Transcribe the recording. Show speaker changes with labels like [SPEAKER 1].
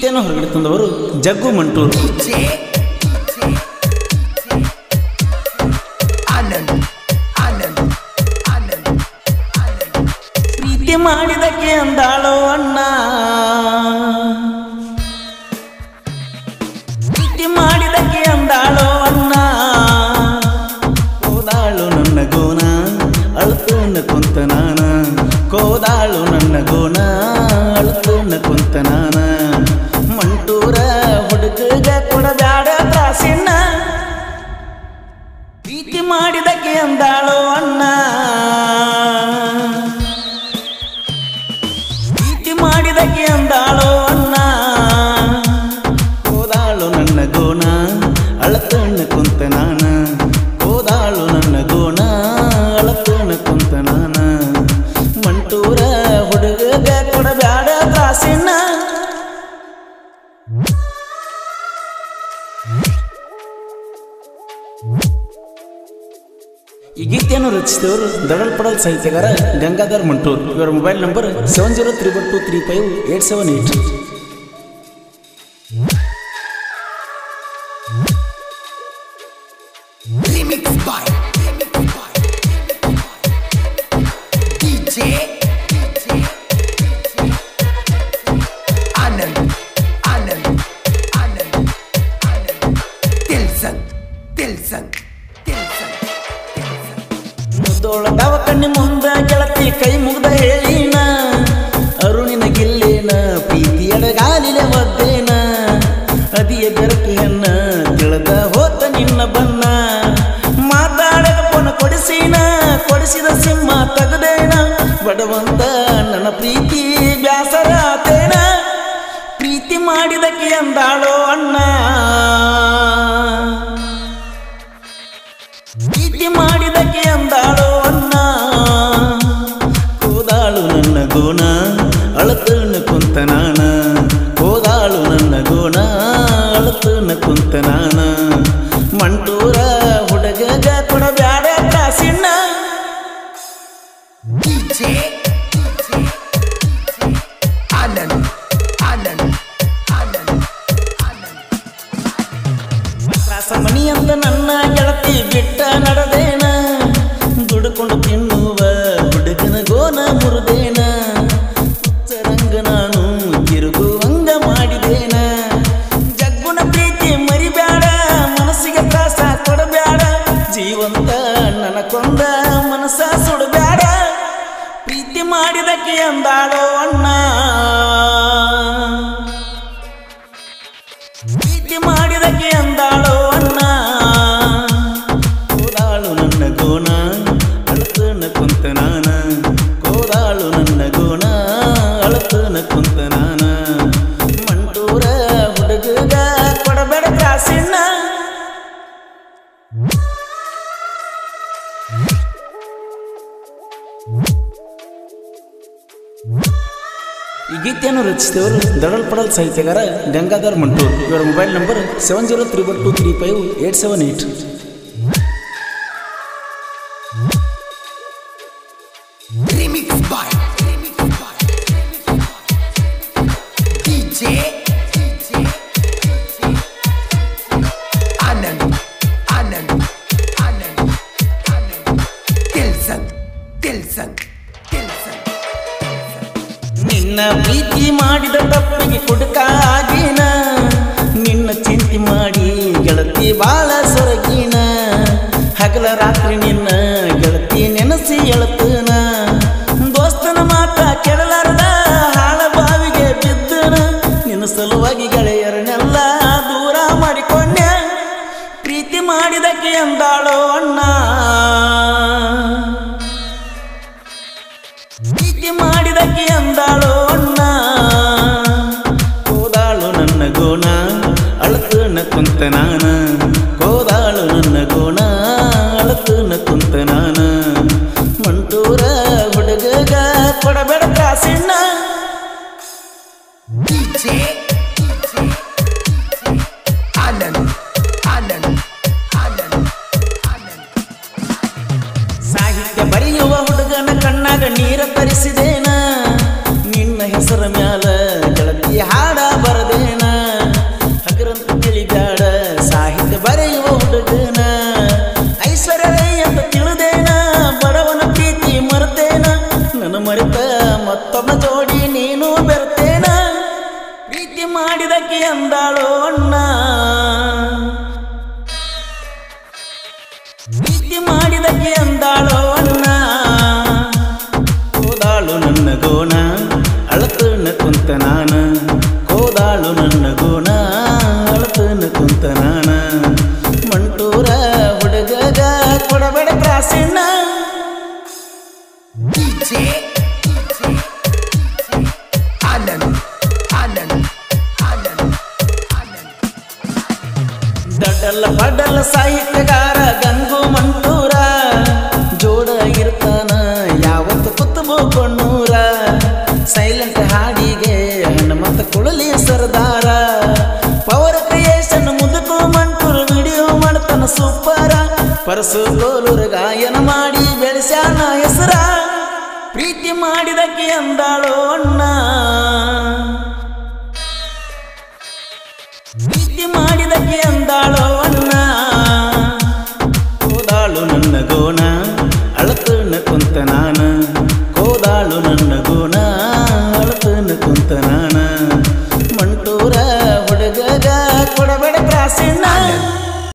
[SPEAKER 1] ಗೀತೆಯನ್ನು ಹೊರಗಡೆ ತಂದವರು ಜಗ್ಗು ಮಂಟೂರು
[SPEAKER 2] आनंद आनंद आनंद आनंद
[SPEAKER 1] ಪ್ರೀತಿ ಮಾಡಿದಕ್ಕೆ ಅಂದಾಳೋ ಅಣ್ಣ ಪ್ರೀತಿ ಮಾಡಿದಕ್ಕೆ ಅಂದಾಳೋ ಅಣ್ಣ ಕೋದಾಳು ನನ್ನ ಗೋಣ ಅಳ್ತುಣ್ಣ ಕುಂತ ನಾನ ಕೋದಾಳು ನನ್ನ ಗೋಣ ಅಳ್ತುಣ್ಣ ಕುಂತ ನಾನ ಮಂಟೂರ ಹುಡುಗಗ ಕೊಡಬ್ಯಾಡ ತ್ರಾಸಿಣ್ಣ ಪ್ರೀತಿ ಮಾಡಿದಕ್ಕೆ ಅಂದಾಳೋ ಅಣ್ಣ ಪ್ರೀತಿ ಮಾಡಿದಕ್ಕೆ ಅಂದಾಳೋ ಅಣ್ಣ ಕೋದಾಳು ನನ್ನ ಗೋಣ ಅಳತಣ್ಣ ಕುಂತ ನಾನ ಕೋದಾಳು ನನ್ನ ಗೋಣ ಅಳತಣ್ಣ ಕುಂತ ನಾನ ಮಂಟೂರ ಹುಡುಗಗ ಕೊಡಬ್ಯಾಡ ತ್ರಾಸಿಣ್ಣ ಈ ಗೀತೆಯನ್ನು ರಚಿಸಿದವರು ದಡಲ್ಪಡಲ್ ಸಾಹಿತ್ಯಗಾರ ಗಂಗಾಧರ್ ಮಂಟೂರ್ ಇವರ mobile number seven zero three one two three five eight seven eight
[SPEAKER 2] remix by DJ Anand Anand Anand Anand तिलसन तिलसन तिलसन तिलसन
[SPEAKER 1] ಮುದ್ದೋಳದವ ಕಣ್ಣಿ ಮುಂದ ಗೆಳತಿ ಕೈ ಮುಗ್ದ ಹೇಳಿನ ಅರುಣಿನ ಗಿಲ್ಲೇನ ಪ್ರೀತಿ ಎಡಗಾಲಿಲೆ ಒದ್ದೇನ ಅದಿಯ ಬೆರಕಿಯನ್ನ ತಿಳಿದ ಹೋತ ನಿನ್ನ ಬನ್ನ ಮಾತಾಡದ ಪೊನ ಕೊಡಿಸಿನ ಕೊಡಿಸಿದ ಸಿಂಹ ತಗದೇನ ಬಡವಂತ ನನ್ನ ಪ್ರೀತಿ ಬ್ಯಾಸರ ಆತೇನ ಪ್ರೀತಿ ಮಾಡಿದಕ್ಕೆ ಅಂದಾಳೋ ಅಣ್ಣ ಪ್ರೀತಿ ಮಾಡಿದಕ್ಕೆ ಅಂದಾಳೋ ಅಣ್ಣ ಕೋದಾಳು ನನ್ನ ಗೋಣ ಅಳತಣ್ಣ ಕುಂತ ನಾನ ಕೋದಾಳು ನನ್ನ ಗೋಣ ಅಳತಣ್ಣ ಕುಂತ ನಾನ ಮಂಟೂರ ಹುಡುಗಗ ಕೊಡಬ್ಯಾಡ ಕಾಸಿಣ್ಣ
[SPEAKER 2] DJ आनंद आनंद आनंद आनंद
[SPEAKER 1] ತ್ರಾಸ ಮಣಿ ಅಂತ ನನ್ನ ಗೆಳತಿ ಬಿಟ್ಟ ನಡೆದೇನ ದುಡ್ಕೊಂಡು ತಿನ್ನುವ ಹುಡುಗನ ಗೋನ ಮುರಿದೇನ ಹುಚ್ಚರಂಗ ನಾನು ತಿರುಗುವಂಗ ಮಾಡಿದೇನ ಜಗ್ಗುನ ಪ್ರೀತಿ ಮರಿಬ್ಯಾಡ ಮನಸ್ಸಿಗೆ ತ್ರಾಸ ಕೊಡಬ್ಯಾಡ ಜೀವಂತ ನನ್ನ ಕೊಂದ ಮನಸ್ಸ ಸುಡಬ್ಯಾಡ ಪ್ರೀತಿ ಮಾಡಿದಕ್ಕೆ ಅಂದಾಳೋ ಅಣ್ಣ ಪ್ರೀತಿ ಮಾಡಿದಕ್ಕೆ ಅಂದಾಳೋ ಅಣ್ಣ ಕೋದಾಳು ನನ್ನ ಗೋಣ ಅಳತನ ಕುಂತ ನಾನ ಕೋದಾಳು ನನ್ನ ಗೋಣ ಅಳತನ ಕುಂತ ನಾನ ಮಂಟೂರ ಹುಡುಗಗ ಕೊಡಬೇಡ ಕಾಸಿಣ್ಣ ಈ ಗೀತೆಯನ್ನು ರಚಿಸಿದವರು ದಡಲ್ಪಡಲ್ ಸಾಹಿತ್ಯಗಾರ ಗಂಗಾಧರ್ ಮಂಟೂರ್ ಇವರ mobile number seven zero three one two three five eight seven eight
[SPEAKER 2] remix by DJ Anand Anand Anand Anand तिलसन तिलसन तिलसन
[SPEAKER 1] ನಿನ್ನ ಪ್ರೀತಿ ಮಾಡಿದ ತಪ್ಪಿಗೆ ಕುಡುಕಾಗಿನ ನಿನ್ನ ಚಿಂತೆ ಮಾಡಿ ಗೆಳತಿ ಬಾಳ ಸೊರಗಿನ ಹಗಲ ರಾತ್ರಿ ನಿನ್ನ ಗೆಳತಿ ನೆನಸಿ ಎಳತನ ದೋಸ್ತನ ಮಾತ ಕೆಡಲಾರದ ಹಾಳ ಬಾವಿಗೆ ಬಿದ್ದನ ನಿನ್ನ ಸಲುವಾಗಿ ಗೆಳೆಯರನ್ನೆಲ್ಲ ದೂರ ಮಾಡಿಕೊಂಡೆ ಪ್ರೀತಿ ಮಾಡಿದಕ್ಕೆ ಅಂದಾಳೋ ಅಣ್ಣ ಪ್ರೀತಿ ಮಾಡಿದಕ್ಕೆ ಅಂದಾಳೋ ಅಣ್ಣ ಕೋದಾಳು ನನ್ನ ಗೋಣ ಅಳತನ ಕುಂತ ನಾನ ಕೋದಾಳು ನನ್ನ ಗೋಣ ಅಳತನ ಕುಂತ ನಾನ ಮಂಟೂರ ಹುಡುಗಗ ಕೊಡಬೇಡ ಕಾಸಿಣ್ಣ
[SPEAKER 2] DJ आनंद आनंद आनंद आनंद
[SPEAKER 1] ಸಾಹಿತ್ಯ ಬರೆಯುವ ಹುಡುಗನ ಕಣ್ಣಾಗ ನೀರ ತರಿಸಿದೇನ ನಿನ್ನ ಹೆಸರ ಮ್ಯಾಲ ಗೆಳತಿ ಹಾಡ ಬರದೇನ ಮಾಡಿದಕ್ಕೆ ಅಂದಾಳೋ ಅಣ್ಣ ಪ್ರೀತಿ ಮಾಡಿದಕ್ಕೆ ಅಂದಾಳೋ ಅಣ್ಣ ಕೋದಾಳು ನನ್ನ ಗೋಣ ಅಳತನ ಕುಂತ ನಾನ ಕೋದಾಳು ನನ್ನ ಗೋಣ ಅಳತನ ಕುಂತ ನಾನ ಮಂಟೂರ ಹುಡುಗಗ ಕೊಡಬೇಡ ಪ್ರಾಸಣ್ಣ
[SPEAKER 2] DJ, Anand, Anand, Anand, Anand.
[SPEAKER 1] ದಡ್ಡಲ್ಲ ಪಡ್ಡಲ್ಲ ಸಾಹಿತ್ಯಗಾರ Gangu ಮಂಟೂರ ಜೋಡ ಇರ್ತಾನ ಯಾವತ್ತು ಕುತ್ತಬು ಕೊಣ್ಣೂರ ಸೈಲೆಂಟ್ ಹಾಡಿಗೆ ಹನುಮಂತ ಕುಳಲಿ ಸರ್ದಾರ ಪವರ್ ಕ್ರಿಯೇಷನ್ ಮುದುಕು ಮಂಟೂರು ವಿಡಿಯೋ ಮಾಡ್ತಾನ ಸೂಪರ ಪರಸು ಕೋಲೂರ ಗಾಯನ ಮಾಡಿ ಬೆಳೆಸ್ಯಾನ ಹೆಸರ ಪ್ರೀತಿ ಮಾಡಿದಕ್ಕೆ ಅಂದಾಳೋ ಅಣ್ಣ ಪ್ರೀತಿ ಮಾಡಿದಕ್ಕೆ ಅಂದಾಳೋ ಅಣ್ಣ ಕೋದಾಳು ನನ್ನ ಗೋಣ ಅಳತನ ಕುಂತ ನಾನ ಕೋದಾಳು ನನ್ನ